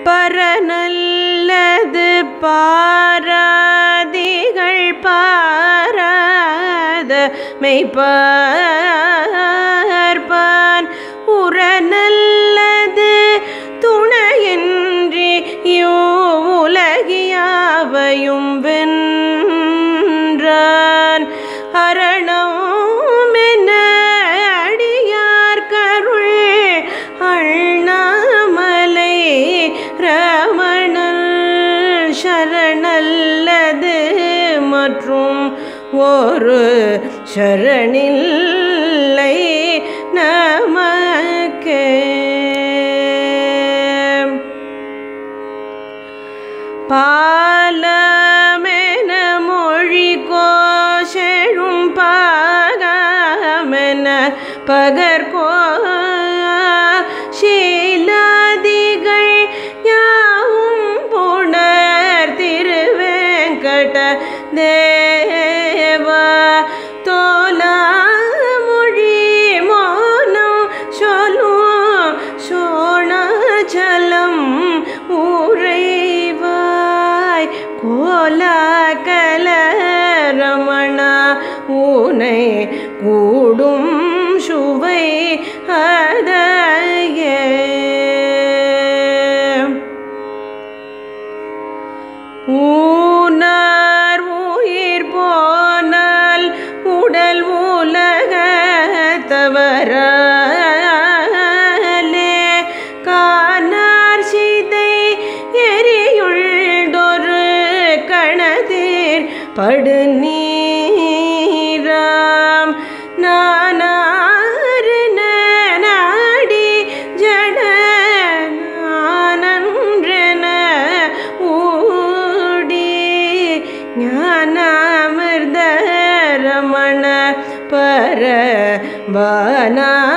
பரநல்லது பாராதிகள் பாராத மெய்ப்பார்பான் உரநல்லது துணையின்றி உலகியாவையும் வென்றான் அரணம் என அடியார் கருள் அண்ணாமலை ரமணன் சரணல்லது மற்றும் ஒரு சரணில்லை நமக்கே பாலமென மொழி கோஷெழும் பாகமென பகர்கோ சீலாதிகள் யாவும் புணர் திருவேங்கட தேவா தோலா மொழி மோனம் சொல்லும் சோணாச்சலம் உறைவாய் கோலாகல ரமணா உனை கூடும் சுவை அதையே ஊனார் உயிர் போனால் உடல் உலக தவறாலே காணார் சிதை எரியுள்டொரு கணதிர் படுநீராம் நானாறு நாடி ஜட நானன்றென ஊடி ஞானாமிர்த ரமண பரவானா